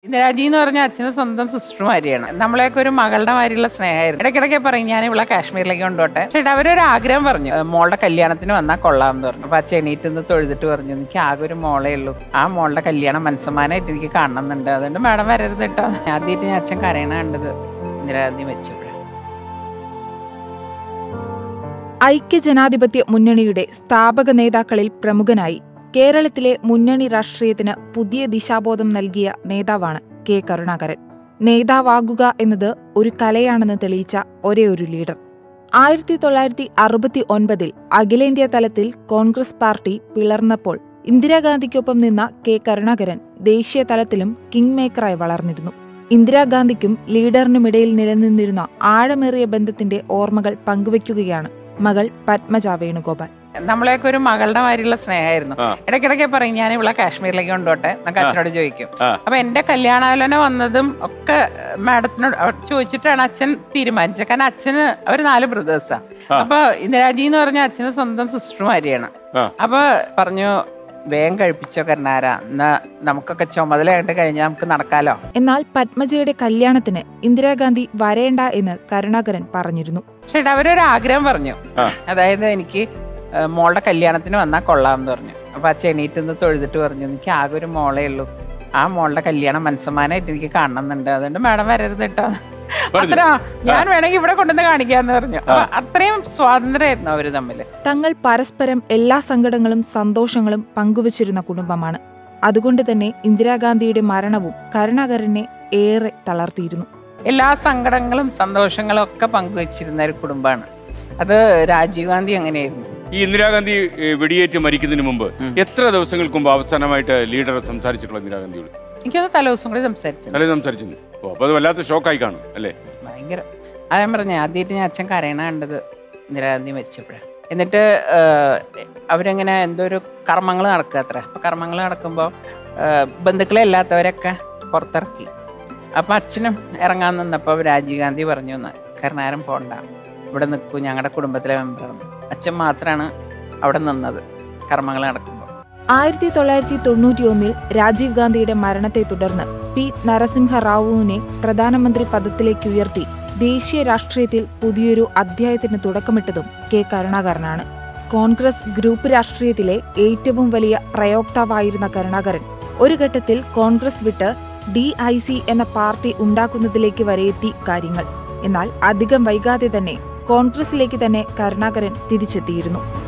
ഇന്ദിരാജി എന്ന് പറഞ്ഞ അച്ഛന് സ്വന്തം സിസ്റ്റർ മാരിയാണ് നമ്മളെയൊക്കെ ഒരു മകളുടെ മാതിരിയുള്ള സ്നേഹമായിരുന്നു ഇടയ്ക്കിടയ്ക്ക് പറയും ഞാൻ ഇവിടെ കാശ്മീരിലേക്ക് കൊണ്ടുപോട്ടെ പക്ഷേ അവരൊരു ആഗ്രഹം പറഞ്ഞു "ഏഹ് മോളുടെ കല്യാണത്തിന് വന്നാൽ കൊള്ളാം എന്ന് പറഞ്ഞു അപ്പൊ അച്ഛൻ എണീറ്റ് നിന്ന് തൊഴുതിട്ട് പറഞ്ഞു എനിക്ക് ആകെ ഒരു മോളേ ഉള്ളൂ ആ മോളുടെ കല്യാണം മനസ്സമാനായിട്ട് എനിക്ക് കാണണമെന്നുണ്ട് അതുകൊണ്ട് മാഡം വരരുത് കേട്ടോ ആദ്യമായിട്ട് ഞാൻ അച്ഛൻ കരയണ കണ്ടത് ഇന്ദിരാഗാന്ധി മരിച്ചപ്പോഴാണ് ഐക്യജനാധിപത്യ മുന്നണിയുടെ സ്ഥാപക നേതാക്കളിൽ പ്രമുഖനായി കേരളത്തിലെ മുന്നണി രാഷ്ട്രീയത്തിന് പുതിയ ദിശാബോധം നൽകിയ നേതാവാണ് കെ കരുണാകരൻ നേതാവാകുക എന്നത് ഒരു കലയാണെന്ന് തെളിയിച്ച ഒരേ ഒരു ലീഡർ ആയിരത്തി തൊള്ളായിരത്തി അറുപത്തി ഒൻപതിൽ അഖിലേന്ത്യാ തലത്തിൽ കോൺഗ്രസ് പാർട്ടി പിളർന്നപ്പോൾ ഇന്ദിരാഗാന്ധിക്കൊപ്പം നിന്ന കെ കരുണാകരൻ ദേശീയ തലത്തിലും കിങ് മേക്കറായി വളർന്നിരുന്നു ഇന്ദിരാഗാന്ധിക്കും ലീഡറിനുമിടയിൽ നിലനിന്നിരുന്ന ആഴമേറിയ ബന്ധത്തിന്റെ ഓർമ്മകൾ പങ്കുവയ്ക്കുകയാണ് മകൾ പത്മജ വേണുഗോപാൽ നമ്മളെയൊക്കെ ഒരു മകളുടെ മാതിരിയുള്ള സ്നേഹമായിരുന്നു ആ. ഇടയ്ക്കിടയ്ക്ക് പറയും ഞാൻ ഇവിടെ കാശ്മീരിലേക്ക് കൊണ്ടുപോട്ടെ എന്നൊക്കെ അച്ഛനോട് ചോദിക്കും ആ. അപ്പൊ എന്റെ കല്യാണാലോചന വന്നതും ഒക്കെ മാഡത്തിനോട് അവർ ചോദിച്ചിട്ടാണ് അച്ഛൻ തീരുമാനിച്ചത് കാരണം അച്ഛന് അവർ നാല് ബ്രദേഴ്സാ അപ്പൊ ഇന്ദിരാജി എന്ന് പറഞ്ഞ അച്ഛന് സ്വന്തം സിസ്റ്റർ മാരിയാണ് ആ. അപ്പൊ പറഞ്ഞു വേഗം കഴിപ്പിച്ചോ കരുണാര എന്നാ നമുക്കൊക്കെ ചുമതലയായിട്ട് കഴിഞ്ഞാൽ നമുക്ക് നടക്കാലോ എന്നാൽ പത്മജയുടെ കല്യാണത്തിന് ഇന്ദിരാഗാന്ധി വരേണ്ട എന്ന് കരുണാകരൻ പറഞ്ഞിരുന്നു പക്ഷേ അവരൊരു ആഗ്രഹം പറഞ്ഞു ആ. അതായത് എനിക്ക് ഏഹ്, മോളുടെ കല്യാണത്തിന് വന്നാൽ കൊള്ളാം എന്ന് പറഞ്ഞു അപ്പൊ അച്ഛൻ എണീറ്റ് നിന്ന് തൊഴുതിട്ട് പറഞ്ഞു എനിക്ക് ആകെ ഒരു മോളേ ഉള്ളൂ ആ മോളുടെ കല്യാണം മനസ്സമാനായിട്ട് എനിക്ക് കാണണമെന്നുണ്ട് അതുകൊണ്ട് മാഡം വരരുത് കേട്ടോ അത്ര ഞാൻ വേണമെങ്കിൽ ഇവിടെ കൊണ്ടുവന്ന് കാണിക്കാന്ന് പറഞ്ഞു അപ്പൊ അത്രയും സ്വാതന്ത്ര്യമായിരുന്നു അവര് തമ്മില് തങ്ങൾ പരസ്പരം എല്ലാ സങ്കടങ്ങളും സന്തോഷങ്ങളും പങ്കുവച്ചിരുന്ന കുടുംബമാണ് അതുകൊണ്ട് തന്നെ ഇന്ദിരാഗാന്ധിയുടെ മരണവും കരുണാകരനെ ഏറെ തളർത്തിയിരുന്നു എല്ലാ സങ്കടങ്ങളും സന്തോഷങ്ങളും ഒക്കെ പങ്കുവച്ചിരുന്ന ഒരു കുടുംബമാണ് അത് രാജീവ് ഗാന്ധി അങ്ങനെയായിരുന്നു ഈ ഇന്ദിരാഗാന്ധി ഏ, വെടിയേറ്റ് മരിക്കുന്നതിന് മുമ്പ് എത്ര ദിവസങ്ങൾക്ക് മുമ്പ് അവസാനമായിട്ട് ലീഡർ സംസാരിച്ചിട്ടുള്ള ഇന്ദിരാഗാന്ധിയോട് എനിക്കത് തലേദിവസം കൂടി സംസാരിച്ചു അല്ലെ സംസാരിച്ചു ഓ അപ്പൊ അത് വല്ലാത്ത ഷോക്കായി കാണും അല്ലേ ഭയങ്കര അത് ഞാൻ പറഞ്ഞു ആദ്യമായിട്ട് ഞാൻ അച്ഛൻ കരയണ കണ്ടത് ഇന്ദിരാഗാന്ധി മരിച്ചപ്പോഴാണ് എന്നിട്ട് ഏഹ്, അവരിങ്ങനെ എന്തോ ഒരു കർമ്മങ്ങൾ നടക്കുക അത്ര കർമ്മങ്ങൾ നടക്കുമ്പോൾ ബന്ധുക്കളെ അല്ലാത്തവരൊക്കെ പുറത്തിറക്കി അപ്പം അച്ഛനും ഇറങ്ങാൻ നിന്നപ്പോൾ രാജീവ് ഗാന്ധി പറഞ്ഞു എന്ന് കരുണാകരൻ പോണ്ട ഇവിടെ നിൽക്കൂ ഞങ്ങളുടെ കുടുംബത്തിലെ മെമ്പറാണ് അച്ഛൻ മാത്രമാണ് അവിടെ നിന്നത് കർമ്മങ്ങൾ നടക്കുമ്പോൾ ആയിരത്തി തൊള്ളായിരത്തി തൊണ്ണൂറ്റിയൊന്നിൽ രാജീവ് ഗാന്ധിയുടെ മരണത്തെ തുടർന്ന് പി നരസിംഹ റാവുവിനെ പ്രധാനമന്ത്രി പദത്തിലേക്ക് ഉയർത്തി ദേശീയ രാഷ്ട്രീയത്തിൽ പുതിയൊരു അധ്യായത്തിന് തുടക്കമിട്ടതും കെ കരുണാകരനാണ് കോൺഗ്രസ് ഗ്രൂപ്പ് രാഷ്ട്രീയത്തിലെ ഏറ്റവും വലിയ പ്രയോക്താവായിരുന്ന കരുണാകരൻ ഒരു ഘട്ടത്തിൽ കോൺഗ്രസ് വിട്ട് ഡി ഐ സി എന്ന പാർട്ടി ഉണ്ടാക്കുന്നതിലേക്ക് വരെ എത്തി കാര്യങ്ങൾ എന്നാൽ അധികം വൈകാതെ തന്നെ കോൺഗ്രസിലേക്ക് തന്നെ കരുണാകരൻ തിരിച്ചെത്തിയിരുന്നു